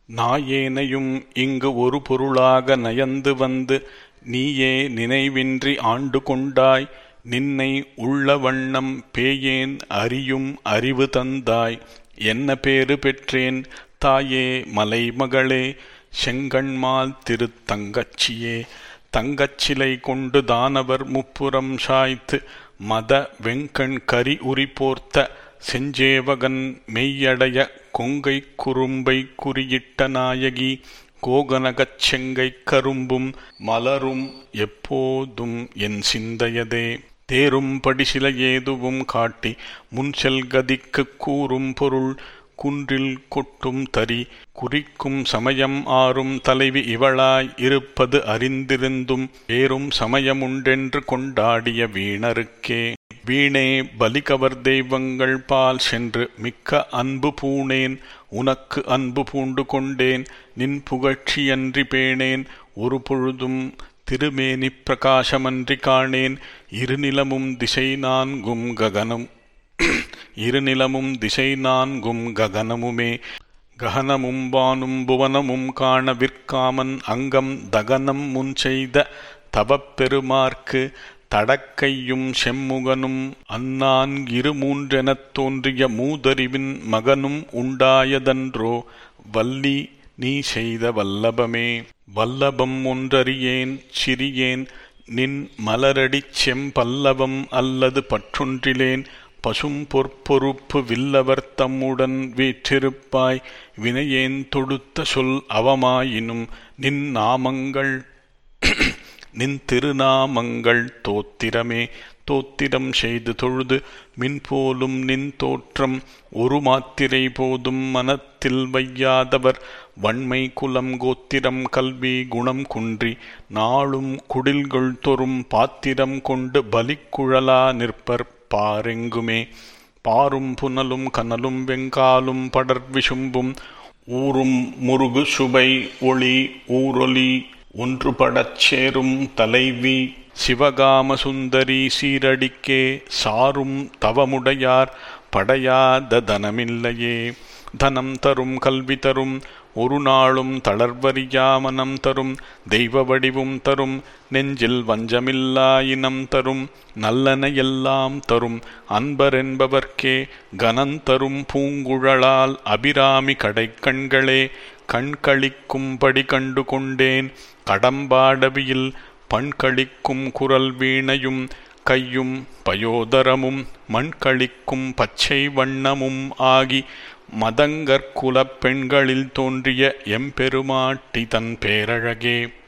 நாயேனையும் இங்கு ஒரு பொருளாக நயந்து வந்து நீயே நினைவின்றி ஆண்டு கொண்டாய் நின்னை உள்ள வண்ணம் பேயேன் அறியும் அறிவு தந்தாய் என்ன பேறு பெற்றேன் தாயே மலைமகளே செங்கண்மால் திருத்தங்கச்சியே தங்கச்சிலை கொண்டு தானவர் முப்புறம் சாய்த்து மத வெங்கண் கரி உரி போர்த்த செஞ்சேவகன் மெய்யடைய கொங்கை குறும்பை குறியிட்ட நாயகி கோகனகச் செங்கை கரும்பும் மலரும் எப்போதும் என் சிந்தையதே தேரும் படிசில ஏதுவும் காட்டி முன்செல் கதிக்குக் கூறும் பொருள் குன்றில் கொட்டும் தரி குறிக்கும் சமயம் ஆறும் தலைவி இவளாய் இருப்பது அறிந்திருந்தும் வேறும் சமயமுண்டென்று கொண்டாடிய வீணருக்கே வீணே பலிகவர் தெய்வங்கள் பால் சென்று மிக்க அன்பு பூணேன் உனக்கு அன்பு பூண்டு கொண்டேன் நின் புகழ்ச்சியன்றி பேணேன் ஒரு பொழுதும் திருமேனி பிரகாசமன்றி காணேன் இருநிலமும் திசை நான்கும் ககனம் இருநிலமும் திசை நான்கும் ககனமுமே ககனமும் வானும் புவனமும் காண விற்காமன் அங்கம் தகனம் முன் செய்த தவப்பெருமார்க்கு தடக்கையும் செம்முகனும் அந்நான் இரு மூன்றெனத் தோன்றிய மூதறிவின் மகனும் உண்டாயதன்றோ வள்ளி நீ செய்த வல்லபமே வல்லபம் ஒன்றறியேன் சிறியேன் நின் மலரடிச் செம்பல்லவம் அல்லது பற்றொன்றிலேன் பசும் பொற்பொறுப்பு வில்லவர் தம்முடன் வீற்றிருப்பாய் வினையேன் தொடுத்த சொல் அவமாயினும் நின் நாமங்கள் நின் திருநாமங்கள் தோத்திரமே தோத்திரம் செய்து தொழுது மின்போலும் நின் தோற்றம் ஒரு மாத்திரை போதும் மனத்தில் வையாதவர் வன்மை குலம் கோத்திரம் கல்வி குணம் குன்றி நாளும் குடில்கள் தொறும் பாத்திரம் கொண்டு பலிக்குழலா நிற்பர் பாரெங்குமே பாரும் புனலும் கனலும் வெங்காலும் படர் விசும்பும் ஊரும் முருகு சுபை ஒளி ஊரொலி ஒன்றுபடச் சேரும் தலைவி சிவகாம சுந்தரி சீரடிக்கே சாரும் தவமுடையார் படையாத தனமில்லையே தனம் தரும் கல்வி தரும் ஒரு நாளும் தளர்வறியா மனம் தரும் தெய்வ வடிவும் தரும் நெஞ்சில் வஞ்சமில்லா இனம் தரும் நல்லன எல்லாம் தரும் அன்பரென்பவர்க்கே கனந்தரும் பூங்குழலால் அபிராமி கடைக்கண்களே கண்களிக்கும்படி கண்டு கொண்டேன் கடம்பாடவியில் பண்களிக்கும் குரல் வீணையும் கையும் பயோதரமும் மண்களிக்கும் பச்சை வண்ணமும் ஆகி மதங்கற்குலப் பெண்களில் தோன்றிய எம்பெருமாட்டி தன் பேரழகே